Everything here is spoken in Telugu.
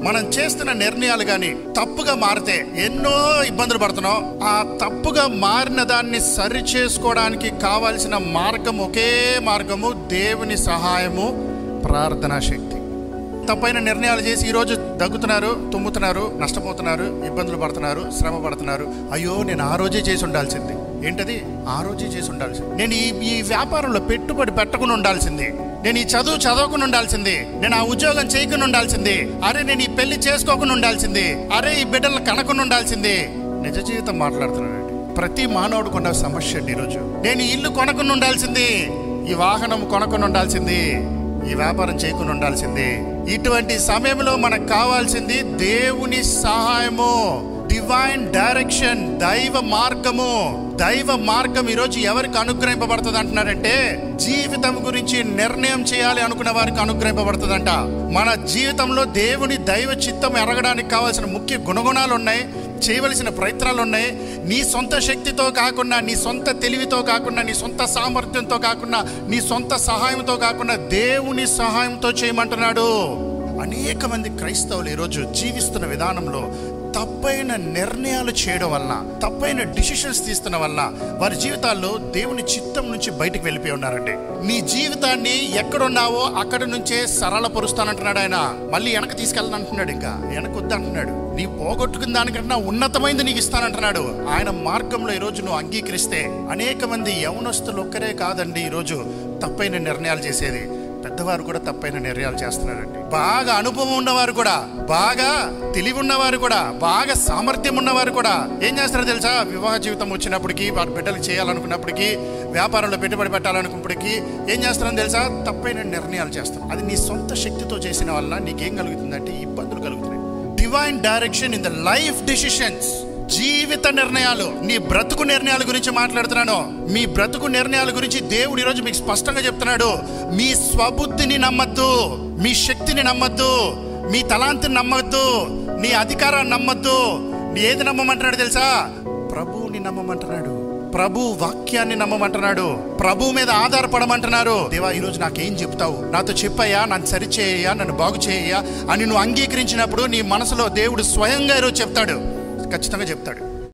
మనం చేస్తున్న నిర్ణయాలు కానీ తప్పుగా మారితే ఎన్నో ఇబ్బందులు పడుతున్నాం ఆ తప్పుగా మారిన దాన్ని సరి చేసుకోవడానికి కావాల్సిన మార్గం ఒకే మార్గము దేవుని సహాయము ప్రార్థనా శక్తి తప్పైన నిర్ణయాలు చేసి ఈరోజు దగ్గుతున్నారు తుమ్ముతున్నారు నష్టపోతున్నారు ఇబ్బందులు పడుతున్నారు శ్రమ పడుతున్నారు అయ్యో నేను ఆ రోజే చేసి ఉండాల్సింది ఏంటది ఆ రోజే చేసి ఉండాల్సింది నేను ఈ ఈ వ్యాపారంలో పెట్టుబడి పెట్టకుండా ఉండాల్సింది నేను ఈ చదువు చదవకుండా ఉండాల్సింది నేను ఆ ఉద్యోగం చేయకుండా ఉండాల్సింది అరే నేను ఈ పెళ్లి చేసుకోకుండా ఉండాల్సింది అరే ఈ బిడ్డలను కనకుండా ఉండాల్సింది నిజ జీవితం మాట్లాడుతున్నానండి ప్రతి మానవుడు కొన్న సమస్య అండి ఈరోజు నేను ఈ ఇల్లు కొనకుండా ఉండాల్సింది ఈ వాహనం కొనకుండా ఉండాల్సింది ఈ వ్యాపారం చేయకుండా ఉండాల్సింది ఇటువంటి సమయంలో మనకు కావాల్సింది దేవుని సహాయము డివైన్ డైరెక్షన్ దైవ మార్గము దైవ మార్గం ఈరోజు ఎవరికి అనుగ్రహింపబడుతుంది అంటున్నారంటే జీవితం గురించి నిర్ణయం చేయాలి అనుకున్న వారికి అనుగ్రహింపబడుతుందంట మన జీవితంలో దేవుని దైవ చిత్తం ఎరగడానికి కావాల్సిన ముఖ్య గుణగుణాలు ఉన్నాయి చేయవలసిన ప్రయత్నాలు ఉన్నాయి నీ సొంత శక్తితో కాకుండా నీ సొంత తెలివితో కాకుండా నీ సొంత సామర్థ్యంతో కాకుండా నీ సొంత సహాయంతో కాకుండా దేవుని సహాయంతో చేయమంటున్నాడు అనేక మంది క్రైస్తవులు ఈరోజు జీవిస్తున్న విధానంలో తప్పైన నిర్ణయాలు చేయడం వలన తప్పైన డిసిషన్స్ తీస్తున్న వలన వారి జీవితాల్లో దేవుని చిత్తం నుంచి బయటికి వెళ్ళిపోయి ఉన్నారండి నీ జీవితాన్ని ఎక్కడున్నావో అక్కడ నుంచే సరళపరుస్తానంటున్నాడు ఆయన మళ్ళీ వెనక తీసుకెళ్ళనంటున్నాడు ఇంకా వెనక వద్దంటున్నాడు నీ పోగొట్టుకున్న దానికన్నా ఉన్నతమైంది నీకు ఇస్తానంటున్నాడు ఆయన మార్గంలో ఈరోజు నువ్వు అంగీకరిస్తే అనేక మంది యవనస్తులు ఒక్కరే కాదండి ఈరోజు తప్పైన నిర్ణయాలు చేసేది పెద్దవారు కూడా తప్పైన నిర్ణయాలు చేస్తున్నారండి బాగా అనుభవం ఉన్నవారు కూడా బాగా తెలివి ఉన్నవారు కూడా బాగా సామర్థ్యం ఉన్నవారు కూడా ఏం చేస్తారో తెలుసా వివాహ జీవితం వచ్చినప్పటికీ వారి బిడ్డలకు చేయాలనుకున్నప్పటికీ వ్యాపారంలో పెట్టుబడి పెట్టాలనుకున్నప్పటికీ ఏం చేస్తారో తెలుసా తప్పైన నిర్ణయాలు చేస్తారు అది నీ సొంత శక్తితో చేసిన వల్ల నీకేం కలుగుతుందంటే ఇబ్బందులు కలుగుతున్నాయి divine direction in the life decisions జీవిత నిర్ణయాలు నీ బ్రతుకు నిర్ణయాల గురించి మాట్లాడుతున్నాను మీ బ్రతుకు నిర్ణయాల గురించి దేవుడు ఈరోజు మీకు స్పష్టంగా చెప్తున్నాడు మీ స్వబుద్ధిని నమ్మద్దు మీ శక్తిని నమ్మద్దు మీ తలాంతిని నమ్మద్దు నీ అధికారాన్ని నమ్మద్దు నీ ఏది నమ్మమంటున్నాడు తెలుసా ప్రభువుని నమ్మమంటున్నాడు ప్రభు వాక్యాన్ని నమ్మమంటున్నాడు ప్రభు మీద ఆధారపడమంటున్నారు దేవా ఈరోజు నాకేం చెప్తావు నాతో చెప్పయ్యా నన్ను సరిచేయ్యా నన్ను బాగు చేయ్యా అని నువ్వు అంగీకరించినప్పుడు నీ మనసులో దేవుడు స్వయంగా ఈరోజు చెప్తాడు ఖచ్చితంగా చెప్తాడు